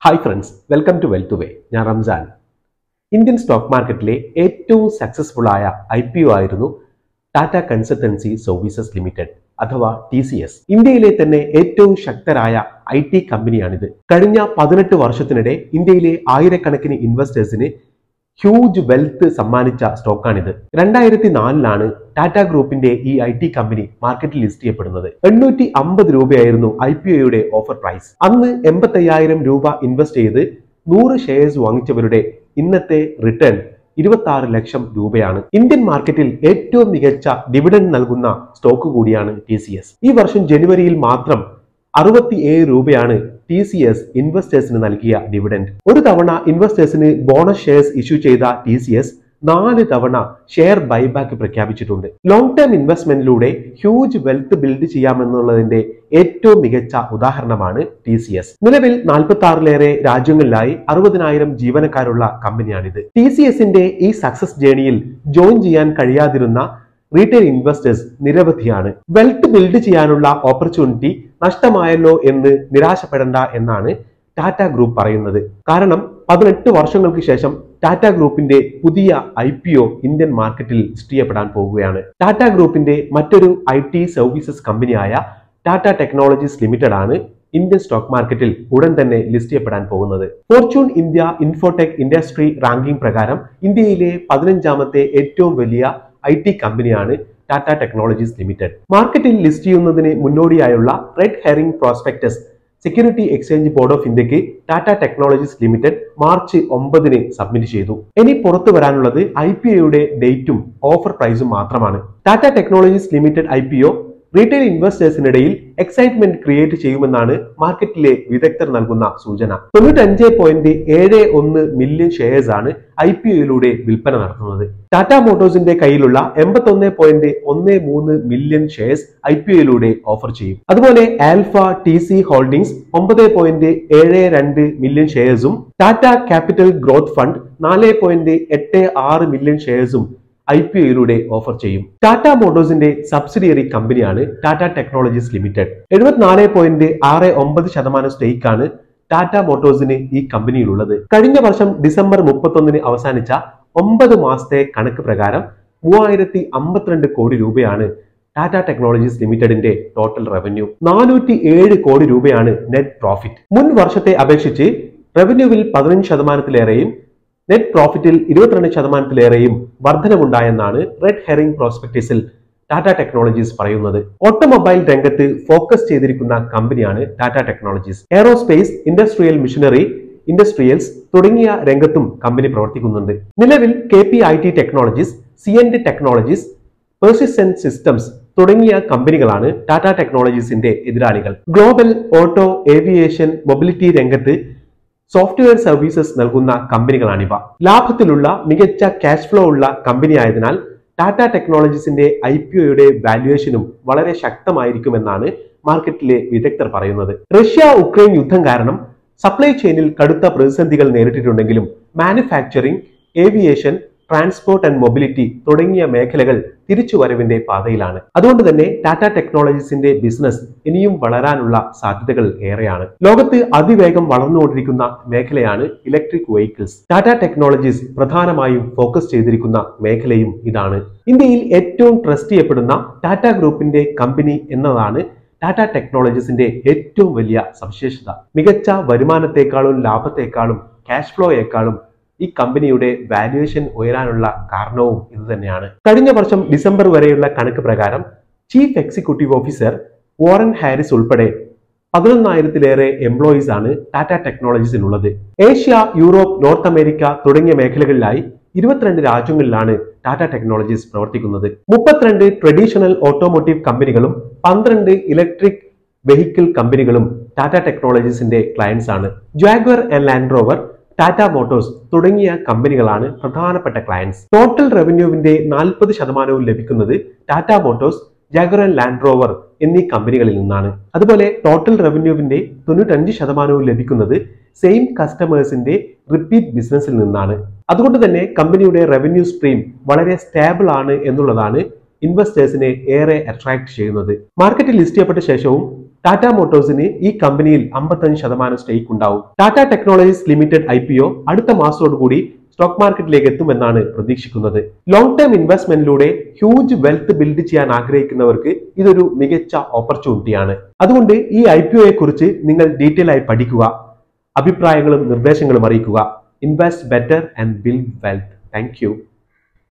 hi friends welcome to wealth way ഞാൻ Ramzan Indian stock മാർക്കറ്റിലെ ഏറ്റവും സക്സസ്ഫുൾ ആയ ഐ പി ഒ ആയിരുന്നു ടാറ്റ കൺസൾട്ടൻസി സർവീസസ് ലിമിറ്റഡ് അഥവാ ടി സി എസ് ഇന്ത്യയിലെ തന്നെ ഏറ്റവും ശക്തരായ ഐ ടി കമ്പനിയാണിത് കഴിഞ്ഞ പതിനെട്ട് വർഷത്തിനിടെ ഇന്ത്യയിലെ ആയിരക്കണക്കിന് ഇൻവെസ്റ്റേഴ്സിന് ഹ്യൂജ് വെൽത്ത് സമ്മാനിച്ച സ്റ്റോക്കാണിത് രണ്ടായിരത്തി നാലിലാണ് ടാറ്റ ഗ്രൂപ്പിന്റെ ഈ ഐ ടി കമ്പനി മാർക്കറ്റിൽ ലിസ്റ്റ് ചെയ്യപ്പെടുന്നത് എണ്ണൂറ്റി അമ്പത് രൂപയായിരുന്നു ഐ പി ഒയുടെ ഓഫർ പ്രൈസ് അന്ന് എൺപത്തയ്യായിരം രൂപ ഇൻവെസ്റ്റ് ചെയ്ത് നൂറ് ഷെയർസ് വാങ്ങിച്ചവരുടെ ഇന്നത്തെ റിട്ടേൺ ഇരുപത്തി ആറ് ലക്ഷം രൂപയാണ് ഇന്ത്യൻ മാർക്കറ്റിൽ ഏറ്റവും മികച്ച ഡിവിഡൻഡ് നൽകുന്ന സ്റ്റോക്ക് കൂടിയാണ് ടി സി എസ് ഈ വർഷം ജനുവരിയിൽ മാത്രം അറുപത്തിയേഴ് രൂപയാണ് ടി സി എസ് ഇൻവെസ്റ്റേഴ്സിന് നൽകിയ ഡിവിഡൻഡ് ഒരു തവണ ഇൻവെസ്റ്റേഴ്സിന് ബോണസ് ഷെയർസ് ഇഷ്യൂ ചെയ്ത ടി സി എസ് നാല് തവണ ഷെയർ ബൈബാക്ക് പ്രഖ്യാപിച്ചിട്ടുണ്ട് ലോങ് ടേം ഇൻവെസ്റ്റ്മെന്റിലൂടെ ഹ്യൂജ് വെൽത്ത് ബിൽഡ് ചെയ്യാമെന്നുള്ളതിന്റെ ഏറ്റവും മികച്ച ഉദാഹരണമാണ് ടി സി എസ് നിലവിൽ നാൽപ്പത്തി ആറിലേറെ രാജ്യങ്ങളിലായി അറുപതിനായിരം ജീവനക്കാരുള്ള കമ്പനിയാണിത് ടി സി എസിന്റെ ഈ സക്സസ് ജേണിയിൽ ജോയിൻ ചെയ്യാൻ കഴിയാതിരുന്ന റീറ്റെയിൽ ഇൻവെസ്റ്റേഴ്സ് നിരവധിയാണ് വെൽത്ത് ബിൽഡ് ചെയ്യാനുള്ള ഓപ്പർച്യൂണിറ്റി നഷ്ടമായല്ലോ എന്ന് നിരാശപ്പെടേണ്ട എന്നാണ് ടാറ്റ ഗ്രൂപ്പ് പറയുന്നത് കാരണം പതിനെട്ട് വർഷങ്ങൾക്ക് ശേഷം ടാറ്റ ഗ്രൂപ്പിന്റെ പുതിയ ഐ പി ഒ ഇന്ത്യൻ മാർക്കറ്റിൽ ലിസ്റ്റ് ചെയ്യപ്പെടാൻ പോവുകയാണ് ടാറ്റ ഗ്രൂപ്പിന്റെ മറ്റൊരു ഐ ടി സർവീസസ് കമ്പനിയായ ടാറ്റ ടെക്നോളജീസ് ലിമിറ്റഡ് ആണ് ഇന്ത്യൻ സ്റ്റോക്ക് മാർക്കറ്റിൽ ഉടൻ തന്നെ ലിസ്റ്റ് ചെയ്യപ്പെടാൻ പോകുന്നത് fortune India infotech industry ranking പ്രകാരം ഇന്ത്യയിലെ പതിനഞ്ചാമത്തെ ഏറ്റവും വലിയ ഐ ടി കമ്പനിയാണ് ടാറ്റ ടെക്നോളജീസ് ലിമിറ്റഡ് മാർക്കറ്റിൽ ലിസ്റ്റ് ചെയ്യുന്നതിന് മുന്നോടിയായുള്ള red herring prospectus security exchange board of ഇന്ത്യക്ക് ടാറ്റ ടെക്നോളജീസ് ലിമിറ്റഡ് മാർച്ച് ഒമ്പതിന് സബ്മിറ്റ് ചെയ്തു ഇനി പുറത്തു വരാനുള്ളത് ഐ പി ഒയുടെ ഡേറ്റും ഓഫർ പ്രൈസും മാത്രമാണ് Tata technologies limited I P O retail ഇൻവെസ്റ്റേഴ്സിനിടയിൽ എക്സൈറ്റ്മെന്റ് ക്രിയേറ്റ് ചെയ്യുമെന്നാണ് മാർക്കറ്റിലെ വിദഗ്ധർ നൽകുന്ന സൂചന തൊണ്ണൂറ്റഞ്ച് പോയിന്റ് ഏഴ് ഒന്ന് മില്യൺ ഷെയർസ് ആണ് ഐ പി ഒയിലൂടെ വിൽപ്പന നടത്തുന്നത് ടാറ്റ മോട്ടോഴ്സിന്റെ കയ്യിലുള്ള എൺപത്തൊന്ന് പോയിന്റ് ഒന്ന് മൂന്ന് മില്യൺ ഷെയർസ് ഐ പി ഒയിലൂടെ ഓഫർ ചെയ്യും അതുപോലെ ആൽഫ ടി സി ഹോൾഡിംഗ്സ് ഒമ്പത് പോയിന്റ് ഏഴ് രണ്ട് മില്യൺ ഷെയർസും ടാറ്റ ക്യാപിറ്റൽ ഗ്രോത്ത് ഫണ്ട് നാല് പോയിന്റ് എട്ട് ആറ് മില്യൺ ഷെയർസും ഐ പി ഒയിലൂടെ ഓഫർ ചെയ്യും ടാറ്റ മോട്ടോഴ്സിന്റെ സബ്സിഡിയറി കമ്പനിയാണ് ടാറ്റ ടെക്നോളജീസ് ലിമിറ്റഡ് എഴുപത്തിനാല് പോയിന്റ് ആറ് ഒമ്പത് ശതമാനം സ്റ്റേക്കാണ് ടാറ്റ മോട്ടോഴ്സിന് ഈ കമ്പനിയിലുള്ളത് കഴിഞ്ഞ വർഷം ഡിസംബർ മുപ്പത്തൊന്നിന് അവസാനിച്ച ഒമ്പത് മാസത്തെ കണക്ക് പ്രകാരം മൂവായിരത്തി അമ്പത്തിരണ്ട് കോടി രൂപയാണ് ടാറ്റ ടെക്നോളജീസ് ലിമിറ്റഡിന്റെ ടോട്ടൽ റവന്യൂ നാനൂറ്റി ഏഴ് കോടി രൂപയാണ് നെറ്റ് പ്രോഫിറ്റ് മുൻ വർഷത്തെ അപേക്ഷിച്ച് റവന്യൂവിൽ പതിനഞ്ച് ശതമാനത്തിലേറെയും നെറ്റ് പ്രോഫിറ്റിൽ ഇരുപത്തിരണ്ട് ശതമാനത്തിലേറെയും വർധനമുണ്ടായെന്നാണ് റെഡ് ഹെറിംഗ് പ്രോസ്പെക്ടസിൽ ടാറ്റ ടെക്നോളജീസ് പറയുന്നത് ഓട്ടോമൊബൈൽ രംഗത്ത് ഫോക്കസ് ചെയ്തിരിക്കുന്ന കമ്പനിയാണ് Tata technologies aerospace industrial machinery industrials തുടങ്ങിയ രംഗത്തും കമ്പനി പ്രവർത്തിക്കുന്നുണ്ട് നിലവിൽ K P I T technologies C N D technologies persistent systems തുടങ്ങിയ കമ്പനികളാണ് ടാറ്റ ടെക്നോളജീസിന്റെ എതിരാളികൾ ഗ്ലോബൽ ഓട്ടോ ഏവിയേഷൻ മൊബിലിറ്റി രംഗത്ത് സോഫ്റ്റ്വെയർ സർവീസസ് നൽകുന്ന കമ്പനികളാണിവ ലാഭത്തിലുള്ള മികച്ച ക്യാഷ് ഫ്ലോ ഉള്ള കമ്പനി ആയതിനാൽ ടാറ്റ ടെക്നോളജീസിന്റെ ഐ പി ഒയുടെ വാല്യുവേഷനും വളരെ ശക്തമായിരിക്കുമെന്നാണ് മാർക്കറ്റിലെ വിദഗ്ധർ പറയുന്നത് റഷ്യ ഉക്രൈൻ യുദ്ധം കാരണം സപ്ലൈ ചെയിനിൽ കടുത്ത പ്രതിസന്ധികൾ നേരിട്ടിട്ടുണ്ടെങ്കിലും manufacturing aviation transport and mobility തുടങ്ങിയ മേഖലകൾ തിരിച്ചുവരവിന്റെ പാതയിലാണ് അതുകൊണ്ട് തന്നെ ടാറ്റ ടെക്നോളജീസിന്റെ ബിസിനസ് ഇനിയും വളരാനുള്ള സാധ്യതകൾ ഏറെയാണ് ലോകത്ത് അതിവേഗം വളർന്നുകൊണ്ടിരിക്കുന്ന മേഖലയാണ് ഇലക്ട്രിക് വെഹിക്കിൾസ് ടാറ്റ ടെക്നോളജീസ് പ്രധാനമായും ഫോക്കസ് ചെയ്തിരിക്കുന്ന മേഖലയും ഇതാണ് ഇന്ത്യയിൽ ഏറ്റവും ട്രസ്റ്റ് ചെയ്യപ്പെടുന്ന ടാറ്റ ഗ്രൂപ്പിന്റെ കമ്പനി എന്നതാണ് ടാറ്റ ടെക്നോളജീസിന്റെ ഏറ്റവും വലിയ സവിശേഷത മികച്ച വരുമാനത്തെക്കാളും ലാഭത്തെക്കാളും ക്യാഷ് ഫ്ലോയേക്കാളും ഈ കമ്പനിയുടെ വാല്യുവേഷൻ ഉയരാനുള്ള കാരണവും ഇത് തന്നെയാണ് കഴിഞ്ഞ വർഷം ഡിസംബർ വരെയുള്ള കണക്ക് പ്രകാരം chief executive officer Warren Harris ഉൾപ്പെടെ പതിനൊന്നായിരത്തിലേറെ എംപ്ലോയീസ് ആണ് ടാറ്റ ടെക്നോളജീസിനുള്ളത് ഏഷ്യ യൂറോപ്പ് നോർത്ത് അമേരിക്ക തുടങ്ങിയ മേഖലകളിലായി ഇരുപത്തിരണ്ട് രാജ്യങ്ങളിലാണ് ടാറ്റ ടെക്നോളജീസ് പ്രവർത്തിക്കുന്നത് മുപ്പത്തിരണ്ട് ട്രഡീഷണൽ ഓട്ടോമോട്ടീവ് കമ്പനികളും പന്ത്രണ്ട് ഇലക്ട്രിക് വെഹിക്കിൾ കമ്പനികളും ടാറ്റ ടെക്നോളജീസിന്റെ ക്ലയൻസ് ആണ് Jaguar and Land Rover Tata Motors തുടങ്ങിയ കമ്പനികളാണ് പ്രധാനപ്പെട്ട ക്ലയൻസ് ടോട്ടൽ റവന്യൂവിന്റെ നാൽപ്പത് ശതമാനവും ലഭിക്കുന്നത് Tata Motors Jaguar and Land Rover എന്നീ കമ്പനികളിൽ നിന്നാണ് അതുപോലെ ടോട്ടൽ റവന്യൂവിന്റെ തൊണ്ണൂറ്റഞ്ച് ശതമാനവും ലഭിക്കുന്നത് സെയിം കസ്റ്റമേഴ്സിന്റെ റിപ്പീറ്റ് ബിസിനസ്സിൽ നിന്നാണ് അതുകൊണ്ട് തന്നെ കമ്പനിയുടെ റവന്യൂ സ്ട്രീം വളരെ സ്റ്റേബിൾ ആണ് എന്നുള്ളതാണ് ഇൻവെസ്റ്റേഴ്സിനെ ഏറെ അട്രാക്ട് ചെയ്യുന്നത് മാർക്കറ്റിൽ ലിസ്റ്റ് ചെയ്യപ്പെട്ട ശേഷവും ടാറ്റ മോട്ടോഴ്സിന് ഈ കമ്പനിയിൽ അമ്പത്തഞ്ച് ശതമാനം സ്റ്റേക്ക് ഉണ്ടാവും Tata technologies limited I P O അടുത്ത മാസത്തോടുകൂടി സ്റ്റോക്ക് മാർക്കറ്റിലേക്ക് എത്തുമെന്നാണ് പ്രതീക്ഷിക്കുന്നത് ലോങ് ടേം ഇൻവെസ്റ്റ്മെന്റിലൂടെ ഹ്യൂജ് വെൽത്ത് ബിൽഡ് ചെയ്യാൻ ആഗ്രഹിക്കുന്നവർക്ക് ഇതൊരു മികച്ച ഓപ്പർച്യൂണിറ്റിയാണ് അതുകൊണ്ട് ഈ ഐ പി ഒയെ കുറിച്ച് നിങ്ങൾ ഡീറ്റെയിൽ ആയി പഠിക്കുക അഭിപ്രായങ്ങളും നിർദ്ദേശങ്ങളും അറിയിക്കുക invest better and build wealth thank